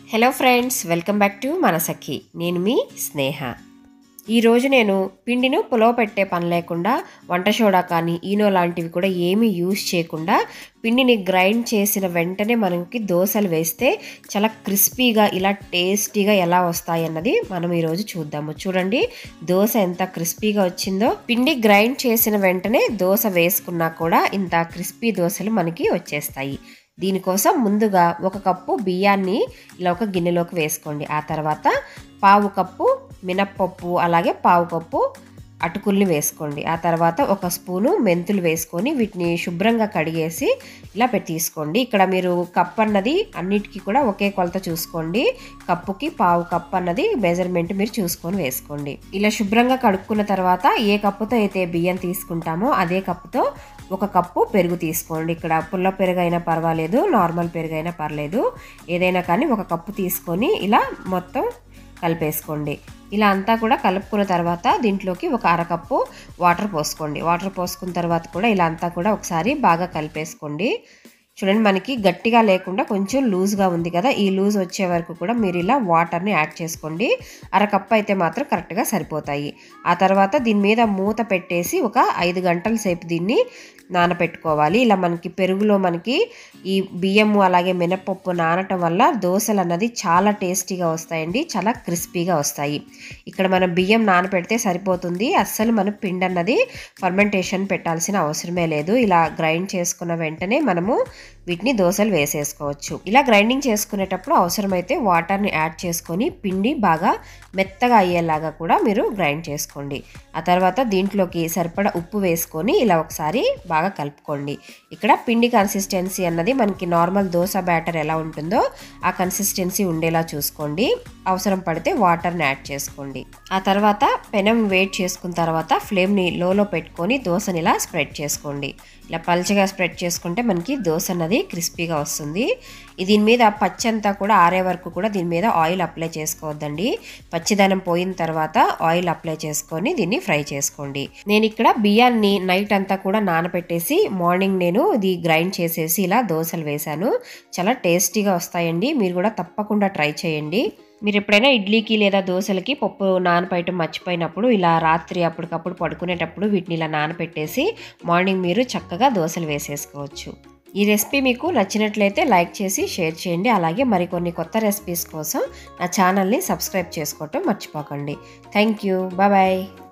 hello friends welcome back to మన సఖి నేను మీ స్నేహ ఈరోజు నేను పిండిను పులవ పెట్టే పని లేకుండా వంట సోడా కానీ ఈనో లాంటివి కూడా ఏమీ యూజ్ చేయకుండా పిండిని గ్రైండ్ చేసిన వెంటనే మనకి దోశలు వేస్తే చాలా క్రిస్పీగా ఇలా టేస్టీగా ఎలా వస్తాయి అన్నది మనం ఈరోజు చూద్దాము చూడండి దోశ ఎంత క్రిస్పీగా వచ్చిందో పిండి గ్రైండ్ చేసిన వెంటనే దోశ వేసుకున్నా కూడా ఇంత క్రిస్పీ దోశలు మనకి వచ్చేస్తాయి దీనికోసం ముందుగా ఒక కప్పు బియ్యాన్ని ఇలా ఒక గిన్నెలోకి వేసుకోండి ఆ తర్వాత పావు కప్పు మినప్పప్పు అలాగే పావు కప్పు అటుకుల్ని వేసుకోండి ఆ తర్వాత ఒక స్పూను మెంతులు వేసుకొని వీటిని శుభ్రంగా కడిగేసి ఇలా పెట్టి తీసుకోండి ఇక్కడ మీరు కప్ అన్నది అన్నిటికీ కూడా ఒకే కొలత చూసుకోండి కప్పుకి పావు కప్ అన్నది మెజర్మెంట్ మీరు చూసుకొని వేసుకోండి ఇలా శుభ్రంగా కడుక్కున్న తర్వాత ఏ కప్పుతో అయితే బియ్యం తీసుకుంటామో అదే కప్పుతో ఒక కప్పు పెరుగు తీసుకోండి ఇక్కడ పుల్ల పెరుగు అయినా పర్వాలేదు నార్మల్ పెరుగు అయినా పర్లేదు ఏదైనా కానీ ఒక కప్పు తీసుకొని ఇలా మొత్తం కలిపేసుకోండి ఇలా అంతా కూడా కలుపుకున్న తర్వాత దీంట్లోకి ఒక అరకప్పు వాటర్ పోసుకోండి వాటర్ పోసుకున్న తర్వాత కూడా ఇలా అంతా కూడా ఒకసారి బాగా కలిపేసుకోండి చూడండి మనకి గట్టిగా లేకుండా కొంచెం లూజ్గా ఉంది కదా ఈ లూజ్ వచ్చే వరకు కూడా మీరు ఇలా వాటర్ని యాడ్ చేసుకోండి అరకప్పు అయితే మాత్రం కరెక్ట్గా సరిపోతాయి ఆ తర్వాత దీని మీద మూత పెట్టేసి ఒక ఐదు గంటల సేపు దీన్ని నానపెట్టుకోవాలి ఇలా మనకి పెరుగులో మనకి ఈ బియ్యము అలాగే మినపప్పు నానటం వల్ల దోశలు అన్నది చాలా టేస్టీగా వస్తాయండి చాలా క్రిస్పీగా వస్తాయి ఇక్కడ మనం బియ్యం నానపెడితే సరిపోతుంది అస్సలు మనం పిండి అన్నది ఫర్మెంటేషన్ పెట్టాల్సిన అవసరమే లేదు ఇలా గ్రైండ్ చేసుకున్న వెంటనే మనము వీటిని దోశలు వేసేసుకోవచ్చు ఇలా గ్రైండింగ్ చేసుకునేటప్పుడు అవసరమైతే వాటర్ని యాడ్ చేసుకొని పిండి బాగా మెత్తగా అయ్యేలాగా కూడా మీరు గ్రైండ్ చేసుకోండి ఆ తర్వాత దీంట్లోకి సరిపడా ఉప్పు వేసుకొని ఇలా ఒకసారి బాగా కలుపుకోండి ఇక్కడ పిండి కన్సిస్టెన్సీ అన్నది మనకి నార్మల్ దోశ బ్యాటర్ ఎలా ఉంటుందో ఆ కన్సిస్టెన్సీ ఉండేలా చూసుకోండి అవసరం పడితే వాటర్ని యాడ్ చేసుకోండి ఆ తర్వాత పెనం వేట్ చేసుకున్న తర్వాత ఫ్లేమ్ని లోలో పెట్టుకొని దోశని ఇలా స్ప్రెడ్ చేసుకోండి ఇలా పల్చగా స్ప్రెడ్ చేసుకుంటే మనకి దోశ అన్నది క్రిస్పీగా వస్తుంది దీని మీద పచ్చి అంతా కూడా ఆరే వరకు కూడా దీని మీద ఆయిల్ అప్లై చేసుకోవద్దండి పచ్చిదనం పోయిన తర్వాత ఆయిల్ అప్లై చేసుకొని దీన్ని ఫ్రై చేసుకోండి నేను ఇక్కడ బియ్యాన్ని నైట్ అంతా కూడా నానబెట్టేసి మార్నింగ్ నేను ఇది గ్రైండ్ చేసేసి ఇలా దోశలు వేశాను చాలా టేస్టీగా వస్తాయండి మీరు కూడా తప్పకుండా ట్రై చేయండి మీరు ఎప్పుడైనా ఇడ్లీకి లేదా దోశలకి పప్పు నానబెట్టడం మర్చిపోయినప్పుడు ఇలా రాత్రి అప్పటికప్పుడు పడుకునేటప్పుడు వీటిని ఇలా నానబెట్టేసి మార్నింగ్ మీరు చక్కగా దోశలు వేసేసుకోవచ్చు ఈ రెసిపీ మీకు నచ్చినట్లయితే లైక్ చేసి షేర్ చేయండి అలాగే మరికొన్ని కొత్త రెసిపీస్ కోసం నా ఛానల్ని సబ్స్క్రైబ్ చేసుకోవటం మర్చిపోకండి థ్యాంక్ యూ బాయ్